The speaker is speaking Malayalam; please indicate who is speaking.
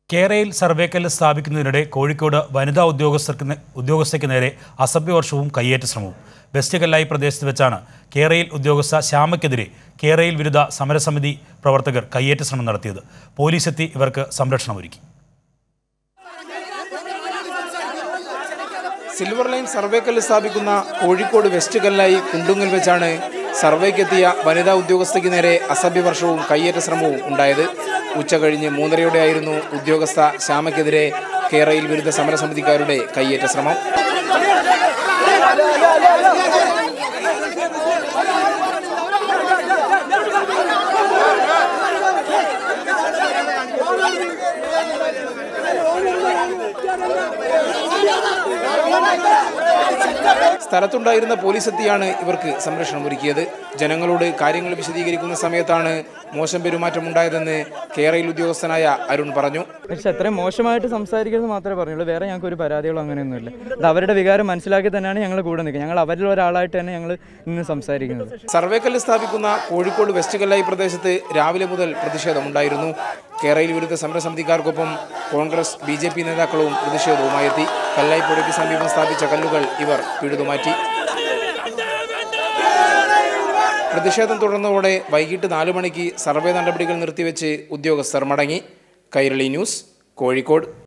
Speaker 1: കേരയിൽ സർവേക്കല്ല് സ്ഥാപിക്കുന്നതിനിടെ കോഴിക്കോട് വനിതാ ഉദ്യോഗസ്ഥർക്ക് നേ- ഉദ്യോഗസ്ഥയ്ക്ക് നേരെ അസഭ്യവർഷവും കയ്യേറ്റ ശ്രമവും വെസ്റ്റ് കല്ലായി പ്രദേശത്ത് വെച്ചാണ് കേരയിൽ ഉദ്യോഗസ്ഥ ശ്യാമയ്ക്കെതിരെ കേരയിൽ വിരുദ്ധ സമരസമിതി പ്രവർത്തകർ കയ്യേറ്റ ശ്രമം നടത്തിയത് പോലീസെത്തി ഇവർക്ക് സംരക്ഷണമൊരുക്കി
Speaker 2: സിൽവർ ലൈൻ സർവേക്കല്ല് സ്ഥാപിക്കുന്ന കോഴിക്കോട് വെസ്റ്റ് കല്ലായി കുണ്ടുങ്ങൽ വെച്ചാണ് സർവേക്കെത്തിയ വനിതാ ഉദ്യോഗസ്ഥയ്ക്ക് നേരെ അസഭ്യവർഷവും കയ്യേറ്റ ശ്രമവും ഉണ്ടായത് ഉച്ച കഴിഞ്ഞ് മൂന്നരയോടെയായിരുന്നു ഉദ്യോഗസ്ഥ ശ്യാമയ്ക്കെതിരെ കേരയിൽ വിരുദ്ധ സമരസമിതിക്കാരുടെ കയ്യേറ്റ ശ്രമം സ്ഥലത്തുണ്ടായിരുന്ന പോലീസ് എത്തിയാണ് ഇവർക്ക് സംരക്ഷണം ഒരുക്കിയത് ജനങ്ങളോട് കാര്യങ്ങൾ വിശദീകരിക്കുന്ന സമയത്താണ് മോശം പെരുമാറ്റം ഉണ്ടായതെന്ന് കേരയിൽ ഉദ്യോഗസ്ഥനായ അരുൺ പറഞ്ഞു
Speaker 3: പക്ഷെ അത്രയും മോശമായിട്ട് സംസാരിക്കരുത് മാത്രമേ പറഞ്ഞുള്ളൂ വേറെ ഞങ്ങൾക്ക് ഒരു പരാതികളോ അങ്ങനെയൊന്നുമില്ല അത് അവരുടെ വികാരം മനസ്സിലാക്കി തന്നെയാണ് ഞങ്ങൾ കൂടെ നിൽക്കുന്നത് ഞങ്ങൾ അവരിൽ ഒരാളായിട്ട് തന്നെ ഞങ്ങൾ ഇന്ന് സംസാരിക്കുന്നത്
Speaker 2: സർവേക്കല്ല് സ്ഥാപിക്കുന്ന കോഴിക്കോട് വെസ്റ്റ് കല്ലായി പ്രദേശത്ത് രാവിലെ മുതൽ പ്രതിഷേധമുണ്ടായിരുന്നു കേരയിൽ വിരുദ്ധ സമരസമിതിക്കാർക്കൊപ്പം കോൺഗ്രസ് ബി ജെ പി നേതാക്കളും പ്രതിഷേധവുമായെത്തി കല്ലായി പുഴയ്ക്ക് സമീപം സ്ഥാപിച്ച കല്ലുകൾ ഇവർ പിഴുതുമാറ്റി പ്രതിഷേധം തുടർന്നതോടെ വൈകിട്ട് നാലു മണിക്ക് സർവേ നടപടികൾ നിർത്തിവെച്ച് ഉദ്യോഗസ്ഥർ മടങ്ങി കൈരളി ന്യൂസ് കോഴിക്കോട്